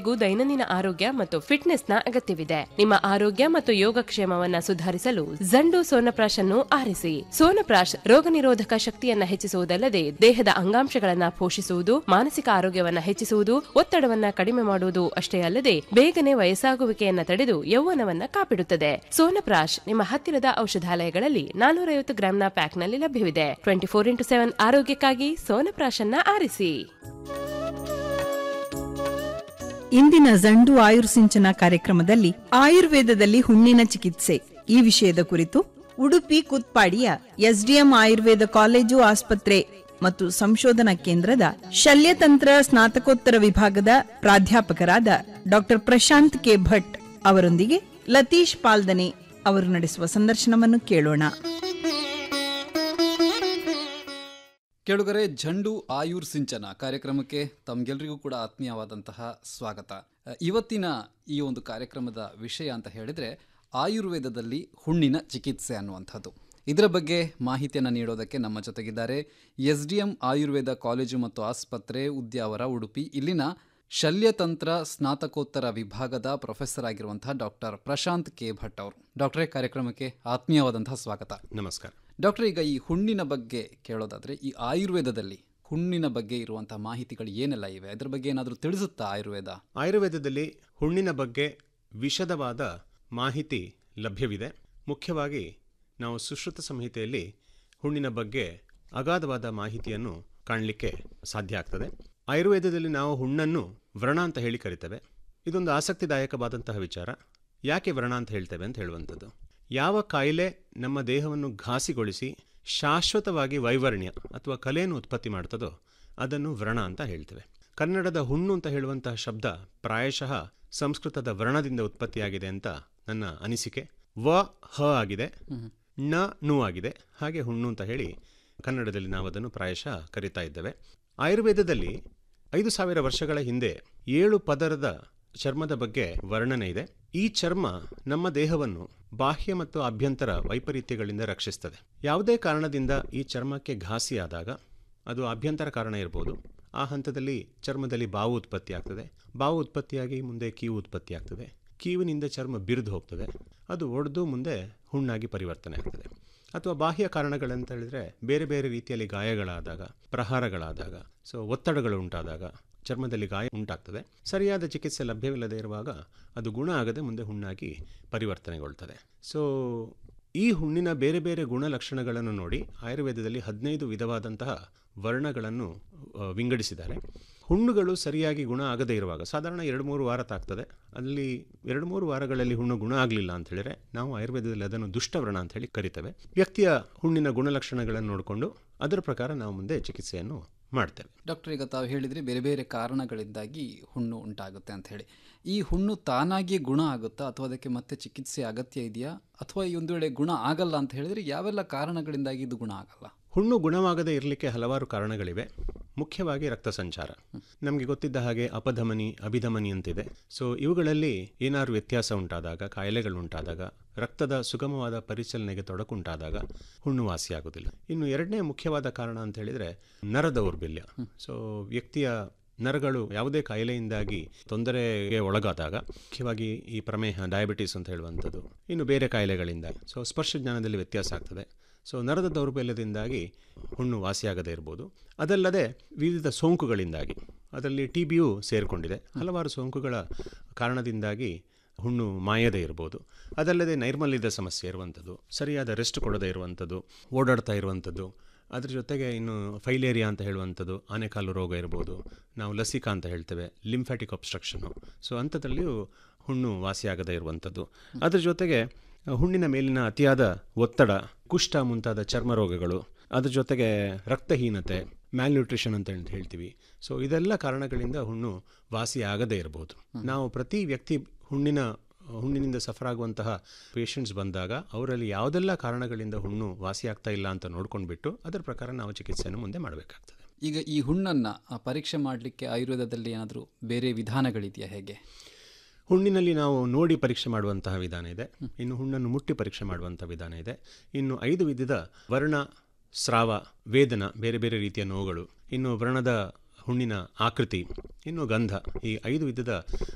ಪ್ರತಿಯೊಬ್ಬರಿಗೂ ದೈನಂದಿನ ಆರೋಗ್ಯ ಮತ್ತು ಫಿಟ್ನೆಸ್ನ ಅಗತ್ಯವಿದೆ ನಿಮ್ಮ ಆರೋಗ್ಯ ಮತ್ತು ಯೋಗಕ್ಷೇಮವನ್ನ ಸುಧಾರಿಸಲು ಜಂಡು ಸೋನಪ್ರಾಶ್ ಅನ್ನು ಆರಿಸಿ ಸೋನಪ್ರಾಶ್ ರೋಗ ನಿರೋಧಕ ಶಕ್ತಿಯನ್ನ ಹೆಚ್ಚಿಸುವುದಲ್ಲದೆ ದೇಹದ ಅಂಗಾಂಶಗಳನ್ನ ಪೋಷಿಸುವುದು ಮಾನಸಿಕ ಆರೋಗ್ಯವನ್ನ ಹೆಚ್ಚಿಸುವುದು ಒತ್ತಡವನ್ನ ಕಡಿಮೆ ಮಾಡುವುದು ಅಷ್ಟೇ ಅಲ್ಲದೆ ಬೇಗನೆ ವಯಸ್ಸಾಗುವಿಕೆಯನ್ನ ತಡೆದು ಯೌವನವನ್ನ ಕಾಪಿಡುತ್ತದೆ ಸೋನಪ್ರಾಶ್ ನಿಮ್ಮ ಹತ್ತಿರದ ಔಷಧಾಲಯಗಳಲ್ಲಿ ನಾನೂರೈವತ್ತು ಗ್ರಾಂನ ಪ್ಯಾಕ್ನಲ್ಲಿ ಲಭ್ಯವಿದೆ ಟ್ವೆಂಟಿ ಫೋರ್ ಇಂಟು ಸೆವೆನ್ ಆರೋಗ್ಯಕ್ಕಾಗಿ ಸೋನಪ್ರಾಶ್ ಅನ್ನ ಆರಿಸಿ ಇಂದಿನ ಜಂಡು ಆಯುರ್ಸಿಂಚನ ಕಾರ್ಯಕ್ರಮದಲ್ಲಿ ಆಯುರ್ವೇದದಲ್ಲಿ ಹುಣ್ಣಿನ ಚಿಕಿತ್ಸೆ ಈ ವಿಷಯದ ಕುರಿತು ಉಡುಪಿ ಕುತ್ಪಾಡಿಯ ಎಸ್ಡಿಎಂ ಆಯುರ್ವೇದ ಕಾಲೇಜು ಆಸ್ಪತ್ರೆ ಮತ್ತು ಸಂಶೋಧನಾ ಕೇಂದ್ರದ ಶಲ್ಯತಂತ್ರ ಸ್ನಾತಕೋತ್ತರ ವಿಭಾಗದ ಪ್ರಾಧ್ಯಾಪಕರಾದ ಡಾಕ್ಟರ್ ಪ್ರಶಾಂತ್ ಕೆ ಭಟ್ ಅವರೊಂದಿಗೆ ಲತೀಶ್ ಪಾಲ್ದನೆ ಅವರು ನಡೆಸುವ ಸಂದರ್ಶನವನ್ನು ಕೇಳೋಣ ಕೇಳುಗರೆ ಝಂಡು ಆಯುರ್ ಸಿಂಚನ ಕಾರ್ಯಕ್ರಮಕ್ಕೆ ತಮ್ಗೆಲ್ರಿಗೂ ಕೂಡ ಆತ್ಮೀಯವಾದಂತಹ ಸ್ವಾಗತ ಅ, ಇವತ್ತಿನ ಈ ಒಂದು ಕಾರ್ಯಕ್ರಮದ ವಿಷಯ ಅಂತ ಹೇಳಿದ್ರೆ ಆಯುರ್ವೇದದಲ್ಲಿ ಹುಣ್ಣಿನ ಚಿಕಿತ್ಸೆ ಅನ್ನುವಂಥದ್ದು ಇದರ ಬಗ್ಗೆ ಮಾಹಿತಿಯನ್ನು ನೀಡೋದಕ್ಕೆ ನಮ್ಮ ಜೊತೆಗಿದ್ದಾರೆ S D M Ayurveda college ಮತ್ತು ಆಸ್ಪತ್ರೆ ಉದ್ಯಾವರ ಉಡುಪಿ ಇಲ್ಲಿನ ಶಲ್ಯತಂತ್ರ ಸ್ನಾತಕೋತ್ತರ ವಿಭಾಗದ ಪ್ರೊಫೆಸರ್ ಆಗಿರುವಂತಹ ಡಾಕ್ಟರ್ ಪ್ರಶಾಂತ್ ಕೆ ಭಟ್ ಅವರು ಡಾಕ್ಟರೇ ಕಾರ್ಯಕ್ರಮಕ್ಕೆ ಆತ್ಮೀಯವಾದಂತಹ ಸ್ವಾಗತ ನಮಸ್ಕಾರ ಡಾಕ್ಟರ್ ಈಗ ಈ ಹುಣ್ಣಿನ ಬಗ್ಗೆ ಕೇಳೋದಾದ್ರೆ ಈ ಆಯುರ್ವೇದದಲ್ಲಿ ಹುಣ್ಣಿನ ಬಗ್ಗೆ ಇರುವಂತಹ ಮಾಹಿತಿಗಳು ಏನೆಲ್ಲ ಇವೆ ಅದ್ರ ಬಗ್ಗೆ ಏನಾದರೂ ತಿಳಿಸುತ್ತಾ ಆಯುರ್ವೇದ ಆಯುರ್ವೇದದಲ್ಲಿ ಹುಣ್ಣಿನ ಬಗ್ಗೆ ವಿಶದವಾದ ಮಾಹಿತಿ ಲಭ್ಯವಿದೆ ಮುಖ್ಯವಾಗಿ ನಾವು ಸುಶ್ರುತ ಸಂಹಿತೆಯಲ್ಲಿ ಹುಣ್ಣಿನ ಬಗ್ಗೆ ಅಗಾಧವಾದ ಮಾಹಿತಿಯನ್ನು ಕಾಣಲಿಕ್ಕೆ ಸಾಧ್ಯ ಆಗ್ತದೆ ಆಯುರ್ವೇದದಲ್ಲಿ ನಾವು ಹುಣ್ಣನ್ನು ವ್ರಣ ಅಂತ ಹೇಳಿ ಕರಿತೇವೆ ಇದೊಂದು ಆಸಕ್ತಿದಾಯಕವಾದಂತಹ ವಿಚಾರ ಯಾಕೆ ವ್ರಣ ಅಂತ ಹೇಳ್ತೇವೆ ಅಂತ ಹೇಳುವಂಥದ್ದು ಯಾವ ಕಾಯಿಲೆ ನಮ್ಮ ದೇಹವನ್ನು ಘಾಸಿಗೊಳಿಸಿ ಶಾಶ್ವತವಾಗಿ ವೈವರ್ಣ್ಯ ಅಥವಾ ಕಲೆಯನ್ನು ಉತ್ಪತ್ತಿ ಮಾಡ್ತದೋ ಅದನ್ನು ವ್ರಣ ಅಂತ ಹೇಳ್ತೇವೆ ಕನ್ನಡದ ಹುಣ್ಣು ಅಂತ ಹೇಳುವಂತಹ ಶಬ್ದ ಪ್ರಾಯಶಃ ಸಂಸ್ಕೃತದ ವ್ರಣದಿಂದ ಉತ್ಪತ್ತಿಯಾಗಿದೆ ಅಂತ ನನ್ನ ಅನಿಸಿಕೆ ವ ಹ ಆಗಿದೆ ಣ ನು ಆಗಿದೆ ಹಾಗೆ ಹುಣ್ಣು ಅಂತ ಹೇಳಿ ಕನ್ನಡದಲ್ಲಿ ನಾವು ಅದನ್ನು ಪ್ರಾಯಶಃ ಕರಿತಾ ಇದ್ದೇವೆ ಆಯುರ್ವೇದದಲ್ಲಿ ಐದು ಸಾವಿರ ವರ್ಷಗಳ ಹಿಂದೆ ಏಳು ಪದರದ ಚರ್ಮದ ಬಗ್ಗೆ ವರ್ಣನೆ ಇದೆ ಈ ಚರ್ಮ ನಮ್ಮ ದೇಹವನ್ನು ಬಾಹ್ಯ ಮತ್ತು ಆಭ್ಯಂತರ ವೈಪರೀತ್ಯಗಳಿಂದ ರಕ್ಷಿಸ್ತದೆ ಯಾವುದೇ ಕಾರಣದಿಂದ ಈ ಚರ್ಮಕ್ಕೆ ಘಾಸಿಯಾದಾಗ ಅದು ಆಭ್ಯಂತರ ಕಾರಣ ಇರ್ಬೋದು ಆ ಹಂತದಲ್ಲಿ ಚರ್ಮದಲ್ಲಿ ಬಾವು ಉತ್ಪತ್ತಿ ಆಗ್ತದೆ ಬಾವು ಉತ್ಪತ್ತಿಯಾಗಿ ಮುಂದೆ ಕೀವು ಉತ್ಪತ್ತಿ ಆಗ್ತದೆ ಕೀವಿನಿಂದ ಚರ್ಮ ಬಿರಿದು ಹೋಗ್ತದೆ ಅದು ಒಡೆದು ಮುಂದೆ ಹುಣ್ಣಾಗಿ ಪರಿವರ್ತನೆ ಆಗ್ತದೆ ಅಥವಾ ಬಾಹ್ಯ ಕಾರಣಗಳಂತ ಹೇಳಿದ್ರೆ ಬೇರೆ ಬೇರೆ ರೀತಿಯಲ್ಲಿ ಗಾಯಗಳಾದಾಗ ಪ್ರಹಾರಗಳಾದಾಗ ಸೊ ಒತ್ತಡಗಳು ಉಂಟಾದಾಗ ಚರ್ಮದಲ್ಲಿ ಗಾಯ ಉಂಟಾಗ್ತದೆ ಸರಿಯಾದ ಚಿಕಿತ್ಸೆ ಲಭ್ಯವಿಲ್ಲದೆ ಇರುವಾಗ ಅದು ಗುಣ ಆಗದೆ ಮುಂದೆ ಹುಣ್ಣಾಗಿ ಪರಿವರ್ತನೆಗೊಳ್ತದೆ ಸೊ ಈ ಹುಣ್ಣಿನ ಬೇರೆ ಬೇರೆ ಗುಣಲಕ್ಷಣಗಳನ್ನು ನೋಡಿ ಆಯುರ್ವೇದದಲ್ಲಿ ಹದಿನೈದು ವಿಧವಾದಂತಹ ವರ್ಣಗಳನ್ನು ಆ, ವಿಂಗಡಿಸಿದ್ದಾರೆ ಹುಣ್ಣುಗಳು ಸರಿಯಾಗಿ ಗುಣ ಆಗದೇ ಇರುವಾಗ ಸಾಧಾರಣ ಎರಡು ಮೂರು ವಾರ ತಾಗ್ತದೆ ಅಲ್ಲಿ ಎರಡು ಮೂರು ವಾರಗಳಲ್ಲಿ ಹುಣ್ಣು ಗುಣ ಆಗಲಿಲ್ಲ ಅಂತ ಹೇಳಿದ್ರೆ ನಾವು ಆಯುರ್ವೇದದಲ್ಲಿ ಅದನ್ನು ದುಷ್ಟವ್ರಣ ಅಂತ ಹೇಳಿ ಕರಿತೇವೆ ವ್ಯಕ್ತಿಯ ಹುಣ್ಣಿನ ಗುಣಲಕ್ಷಣಗಳನ್ನು ನೋಡಿಕೊಂಡು ಅದರ ಪ್ರಕಾರ ನಾವು ಮುಂದೆ ಚಿಕಿತ್ಸೆಯನ್ನು ಮಾಡ್ತೇವೆ ಡಾಕ್ಟರ್ ಈಗ ತಾವು ಹೇಳಿದ್ರಿ ಬೇರೆ ಬೇರೆ ಕಾರಣಗಳಿಂದಾಗಿ ಹುಣ್ಣು ಉಂಟಾಗುತ್ತೆ ಅಂತ ಹೇಳಿ ಈ ಹುಣ್ಣು ತಾನಾಗಿಯೇ ಗುಣ ಆಗುತ್ತಾ ಅಥವಾ ಅದಕ್ಕೆ ಮತ್ತೆ ಚಿಕಿತ್ಸೆ ಅಗತ್ಯ ಇದೆಯಾ ಅಥವಾ ಈ ಒಂದು ವೇಳೆ ಗುಣ ಆಗಲ್ಲ ಅಂತ ಹೇಳಿದ್ರೆ ಯಾವೆಲ್ಲ ಕಾರಣಗಳಿಂದಾಗಿ ಇದು ಗುಣ ಆಗಲ್ಲ ಹುಣ್ಣು ಗುಣವಾಗದೇ ಇರಲಿಕ್ಕೆ ಹಲವಾರು ಕಾರಣಗಳಿವೆ ಮುಖ್ಯವಾಗಿ ರಕ್ತ ಸಂಚಾರ ನಮಗೆ ಗೊತ್ತಿದ್ದ ಹಾಗೆ ಅಪಧಮನಿ ಅಭಿಧಮನಿ ಅಂತಿದೆ ಸೊ ಇವುಗಳಲ್ಲಿ ಏನಾದ್ರು ವ್ಯತ್ಯಾಸ ಉಂಟಾದಾಗ ಕಾಯಿಲೆಗಳು ಉಂಟಾದಾಗ ರಕ್ತದ ಸುಗಮವಾದ ಪರಿಚಲನೆಗೆ ತೊಡಕುಂಟಾದಾಗ ಹುಣ್ಣು ವಾಸಿಯಾಗುವುದಿಲ್ಲ ಇನ್ನು ಎರಡನೇ ಮುಖ್ಯವಾದ ಕಾರಣ ಅಂತ ಹೇಳಿದ್ರೆ ನರ ದೌರ್ಬಲ್ಯ ಸೊ ವ್ಯಕ್ತಿಯ ನರಗಳು ಯಾವುದೇ ಕಾಯಿಲೆಯಿಂದಾಗಿ ತೊಂದರೆಗೆ ಒಳಗಾದಾಗ ಮುಖ್ಯವಾಗಿ ಈ ಪ್ರಮೇಹ ಡಯಾಬಿಟಿಸ್ ಅಂತ ಹೇಳುವಂಥದ್ದು ಇನ್ನು ಬೇರೆ ಕಾಯಿಲೆಗಳಿಂದ ಸೊ ಸ್ಪರ್ಶ ಜ್ಞಾನದಲ್ಲಿ ವ್ಯತ್ಯಾಸ ಆಗ್ತದೆ ಸೊ ನರದ ದೌರ್ಬಲ್ಯದಿಂದಾಗಿ ಹುಣ್ಣು ವಾಸಿಯಾಗದೇ ಇರ್ಬೋದು ಅದಲ್ಲದೆ ವಿವಿಧ ಸೋಂಕುಗಳಿಂದಾಗಿ ಅದರಲ್ಲಿ ಟಿ ಬಿಯು ಸೇರಿಕೊಂಡಿದೆ ಹಲವಾರು ಸೋಂಕುಗಳ ಕಾರಣದಿಂದಾಗಿ ಹುಣ್ಣು ಮಾಯದೇ ಇರ್ಬೋದು ಅದಲ್ಲದೆ ನೈರ್ಮಲ್ಯದ ಸಮಸ್ಯೆ ಇರುವಂಥದ್ದು ಸರಿಯಾದ ರೆಸ್ಟ್ ಕೊಡದೇ ಇರುವಂಥದ್ದು ಓಡಾಡ್ತಾ ಇರುವಂಥದ್ದು ಅದ್ರ ಜೊತೆಗೆ ಇನ್ನು ಫೈಲೇರಿಯಾ ಅಂತ ಹೇಳುವಂಥದ್ದು ಆನೆಕಾಲು ರೋಗ ಇರ್ಬೋದು ನಾವು ಲಸಿಕಾ ಅಂತ ಹೇಳ್ತೇವೆ ಲಿಂಫ್ಯಾಟಿಕ್ ಅಬ್ಸ್ಟ್ರಕ್ಷನು ಸೊ ಅಂಥದ್ರಲ್ಲಿಯೂ ಹುಣ್ಣು ವಾಸಿಯಾಗದೇ ಇರುವಂಥದ್ದು ಅದ್ರ ಜೊತೆಗೆ ಹುಣ್ಣಿನ ಮೇಲಿನ ಅತಿಯಾದ ಒತ್ತಡ ಕುಷ್ಠ ಮುಂತಾದ ಚರ್ಮ ರೋಗಗಳು ಅದ್ರ ಜೊತೆಗೆ ರಕ್ತಹೀನತೆ ಮ್ಯಾಲ್ನ್ಯೂಟ್ರಿಷನ್ ಅಂತ ಹೇಳಿ ಹೇಳ್ತೀವಿ ಸೊ ಇದೆಲ್ಲ ಕಾರಣಗಳಿಂದ ಹುಣ್ಣು ವಾಸಿ ಆಗದೇ ಇರಬಹುದು ನಾವು ಪ್ರತಿ ವ್ಯಕ್ತಿ ಹುಣ್ಣಿನ ಹುಣ್ಣಿನಿಂದ ಸಫರ್ ಆಗುವಂತಹ ಪೇಷಂಟ್ಸ್ ಬಂದಾಗ ಅವರಲ್ಲಿ ಯಾವುದೆಲ್ಲ ಕಾರಣಗಳಿಂದ ಹುಣ್ಣು ವಾಸಿ ಆಗ್ತಾ ಇಲ್ಲ ಅಂತ ನೋಡ್ಕೊಂಡ್ಬಿಟ್ಟು ಅದರ ಪ್ರಕಾರ ನಾವು ಚಿಕಿತ್ಸೆಯನ್ನು ಮುಂದೆ ಮಾಡಬೇಕಾಗ್ತದೆ ಈಗ ಈ ಹುಣ್ಣನ್ನು ಆ, ಪರೀಕ್ಷೆ ಮಾಡಲಿಕ್ಕೆ ಆಯುರ್ವೇದದಲ್ಲಿ ಏನಾದರೂ ಬೇರೆ ವಿಧಾನಗಳಿದೆಯಾ ಹೇಗೆ ಹುಣ್ಣಿನಲ್ಲಿ ನಾವು ನೋಡಿ ಪರೀಕ್ಷೆ ಮಾಡುವಂತಹ ವಿಧಾನ ಇದೆ ಇನ್ನು ಹುಣ್ಣನ್ನು ಮುಟ್ಟಿ ಪರೀಕ್ಷೆ ಮಾಡುವಂತಹ ವಿಧಾನ ಇದೆ ಇನ್ನು ಐದು ವಿಧದ ವರ್ಣ ಸ್ರಾವ ವೇದನ ಬೇರೆ ಬೇರೆ ರೀತಿಯ ನೋವುಗಳು ಇನ್ನು ವ್ರಣದ ಹುಣ್ಣಿನ ಆಕೃತಿ ಇನ್ನು ಗಂಧ ಈ ಐದು ವಿಧದ